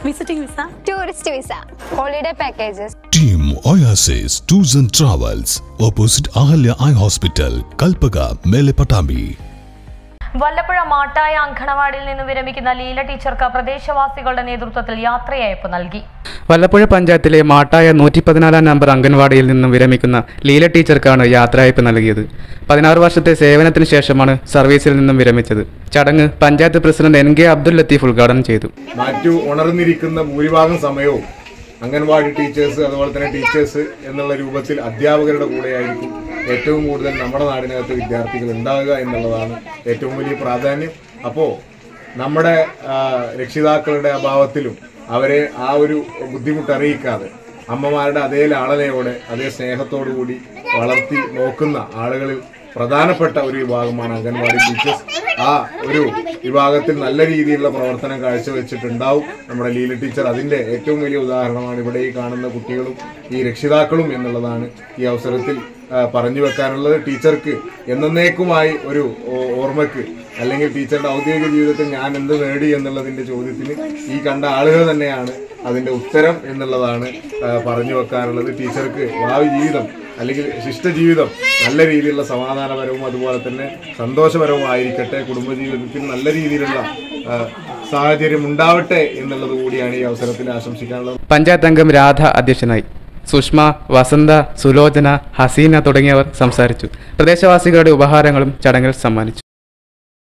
Visiting visa tourist visa holiday packages Team Oasis Tours and Travels, opposite Ahalya Eye Hospital, Kalpaga, Mele Patami. Vallappuzha Mattaya അങ്കണവാടിയിൽ നിന്ന് വിരമിക്കുന്ന ലീല ടീച്ചർക്ക് പ്രദേശവാസികളുടെ നേതൃത്വത്തിൽ യാത്രയയപ്പ് നൽകി വല്ലപ്പുഴ പഞ്ചായത്തിലെ മാട്ടായ നൂറ്റി പതിനാലാം നമ്പർ അംഗൻവാടിയിൽ നിന്നും വിരമിക്കുന്ന ലീല ടീച്ചർക്കാണ് യാത്രയയപ്പ് നൽകിയത് പതിനാറ് വർഷത്തെ സേവനത്തിന് ശേഷമാണ് സർവീസിൽ നിന്നും വിരമിച്ചത് ചടങ്ങ് panchayat president N K Abdul Latheef ഉദ്ഘാടനം ചെയ്തു മറ്റു ഉണർന്നിരിക്കുന്ന ഭൂരിഭാഗം സമയവും അംഗൻവാടി ടീച്ചേഴ്സ് അതുപോലെ തന്നെ ടീച്ചേഴ്സ് എന്നുള്ള രൂപത്തിൽ അധ്യാപകരുടെ കൂടെയായിരിക്കും ഏറ്റവും കൂടുതൽ നമ്മുടെ നാടിനകത്ത് വിദ്യാർത്ഥികൾ ഉണ്ടാകുക എന്നുള്ളതാണ് ഏറ്റവും വലിയ പ്രാധാന്യം അപ്പോൾ നമ്മുടെ ആ, രക്ഷിതാക്കളുടെ അഭാവത്തിലും അവരെ ആ ഒരു ബുദ്ധിമുട്ട് അറിയിക്കാതെ അമ്മമാരുടെ അതേ ലാളനയോടെ അതേ സ്നേഹത്തോടു കൂടി വളർത്തി നോക്കുന്ന ആളുകളിൽ പ്രധാനപ്പെട്ട ഒരു വിഭാഗമാണ് അംഗൻവാടി ടീച്ചേഴ്സ് ആ ഒരു വിഭാഗത്തിൽ നല്ല രീതിയിലുള്ള പ്രവർത്തനം കാഴ്ചവെച്ചിട്ടുണ്ടാവും നമ്മുടെ ലീല ടീച്ചർ അതിന്റെ ഏറ്റവും വലിയ ഉദാഹരണമാണ് ഇവിടെ ഈ കാണുന്ന കുട്ടികളും ഈ രക്ഷിതാക്കളും എന്നുള്ളതാണ് ഈ അവസരത്തിൽ ആ, പറഞ്ഞു വെക്കാനുള്ളത് ടീച്ചർക്ക് എന്നേക്കുമായി ഒരു ഓ- ഓർമ്മക്ക് അല്ലെങ്കിൽ ടീച്ചറുടെ ഔദ്യോഗിക ജീവിതത്തിൽ ഞാൻ എന്ത് നേടി എന്നുള്ളതിന്റെ ചോദ്യത്തിന് ഈ കണ്ട ആളുകൾ തന്നെയാണ് അതിന്റെ ഉത്തരം എന്നുള്ളതാണ് ആ, പറഞ്ഞു വെക്കാനുള്ളത് ടീച്ചർക്ക് ഭാവി ജീവിതം അല്ലെങ്കിൽ ശിഷ്ടജീവിതം നല്ല രീതിയിലുള്ള സമാധാനപരവും അതുപോലെ തന്നെ സന്തോഷപരവും ആയിരിക്കട്ടെ കുടുംബജീവിതത്തിൽ നല്ല രീതിയിലുള്ള ആ, സാഹചര്യം ഉണ്ടാവട്ടെ എന്നുള്ളത് കൂടിയാണ് ഈ അവസരത്തിൽ ആശംസിക്കാനുള്ളത് പഞ്ചായത്ത് അംഗം രാധ അധ്യക്ഷനായി സുഷ്മ വസന്ത സുലോചന ഹസീന തുടങ്ങിയവർ സംസാരിച്ചു പ്രദേശവാസികളുടെ ഉപഹാരങ്ങളും ചടങ്ങിൽ സമ്മാനിച്ചു